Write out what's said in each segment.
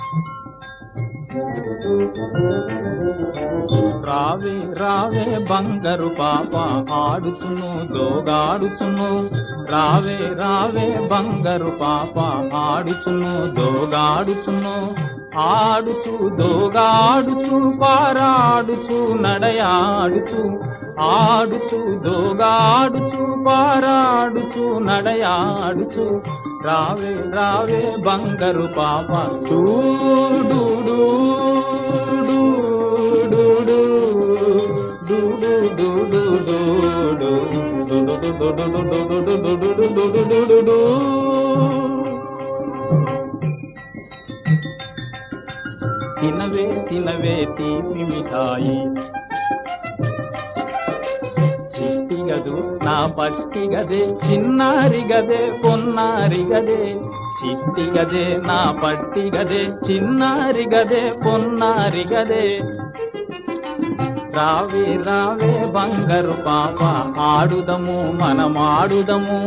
రావే రావే బంగారు పాప ఆడుతును దోగాడుతును రావే రావే బంగారు పాప ఆడుతును దోగాడుతును ఆడుతూ దోగాడుతూ పారాడుతూ నడయాడుతూ ఆడుతూ దోగాడుతూ పారాడుతూ నడయాడుతూ రావే రావే బంగారు పాప చూడు తినవే తినవే తీపి మిఠాయి చిట్టిగదు నా పట్టి గదే చిన్నారి గదే పొన్నారి గదే చిట్టి గదే నా పట్టి గదే చిన్నారి గదే పొన్నారి గదే రావే రావే బంగారు పాప ఆడుదము మనమాడుదము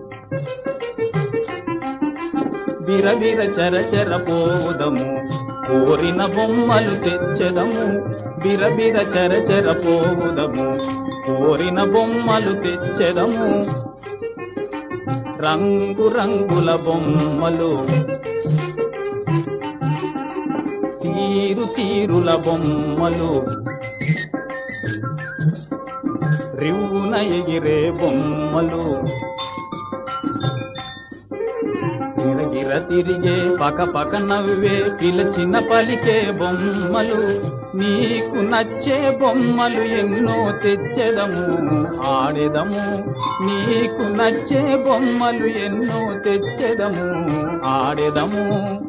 బిరబిర చరచర పోవుదము కోరిన బొమ్మలు తెచ్చదము బిరబిర చరచర పోవుదము కోరిన బొమ్మలు తెచ్చదము రంగు రంగుల బొమ్మలు తీరు తీరుల బొమ్మలు రివ్వున ఎగిరే బొమ్మలు గిరగిర తిరిగే పక పక నవ్వే పిలచిన పలికే బొమ్మలు నీకు నచ్చే బొమ్మలు ఎన్నో తెచ్చెదము ఆడెదము నీకు నచ్చే బొమ్మలు ఎన్నో తెచ్చెదము ఆడెదము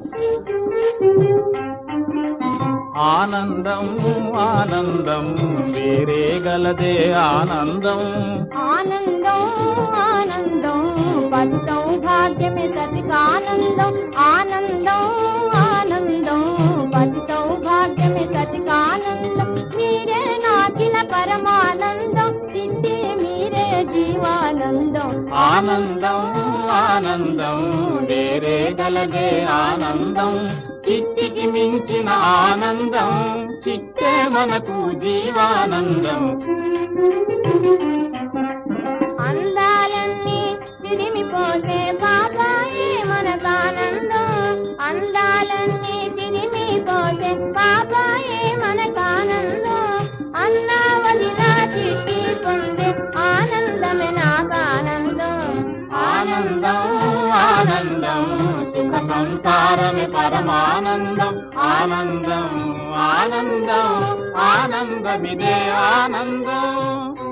ఆనందం ఆనందం వేరే గలదే ఆనందం ఆనందం ఆనందం పతి సౌభాగ్యమే సతికానందం ఆనందం ఆనందం పతి సౌభాగ్యమే సతికానందం మీరే నాకిల పరమానందం తింటే మీరే జీవానందం ఆనందం ఆనందం వేరే గలదే ఆనందం చిట్టికి మించిన ఆనందం చిట్టే మనకు జీవానందం అందాలన్నీ తిరిమిపోతే బాబాయే మనకానందం అందాలన్నీ తిరిమిపోతే బాబాయే మనకానందం అన్నా వదిలా చిట్టి పొందే ఆనందమే నాకానందం ఆనందం ఆనందం సుఖ సంసారమే పరమానందం ఆనందం ఆనందం ఆనందమిదే ఆనందం